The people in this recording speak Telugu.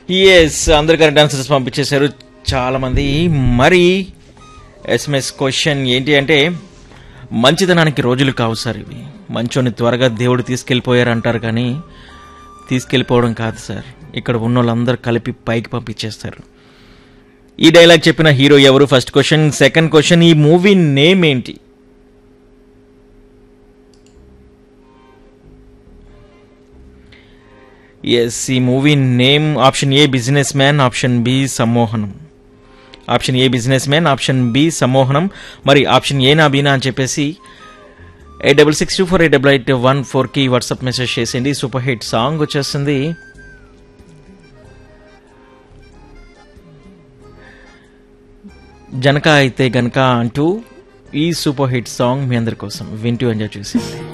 ఎస్ అందరు కరెక్ట్ ఆన్సర్స్ పంపించేశారు చాలా మంది మరి ఎస్ఎంఎస్ క్వశ్చన్ ఏంటి అంటే మంచితనానికి రోజులు కావు సార్ ఇవి మంచోని త్వరగా దేవుడు తీసుకెళ్ళిపోయారు అంటారు కానీ తీసుకెళ్ళిపోవడం కాదు సార్ ఇక్కడ ఉన్న వాళ్ళందరూ కలిపి పైకి పంపించేస్తారు ఈ డైలాగ్ చెప్పిన హీరో ఎవరు ఫస్ట్ క్వశ్చన్ సెకండ్ క్వశ్చన్ ఈ మూవీ నేమ్ ఏంటి ఎస్ ఈ movie name option A businessman option B Sammohanam option A businessman option B Sammohanam మరి ఆప్షన్ ఏ నా బీనా అని చెప్పేసి eight double six two four eight double eight one ఫోర్కి వాట్సాప్ మెసేజ్ చేసింది సూపర్ హిట్ సాంగ్ వచ్చేస్తుంది జనక అయితే గనక అంటూ ఈ సూపర్ హిట్ సాంగ్ మీ అందరి కోసం వింటూ ఎంజాయ్ చేసింది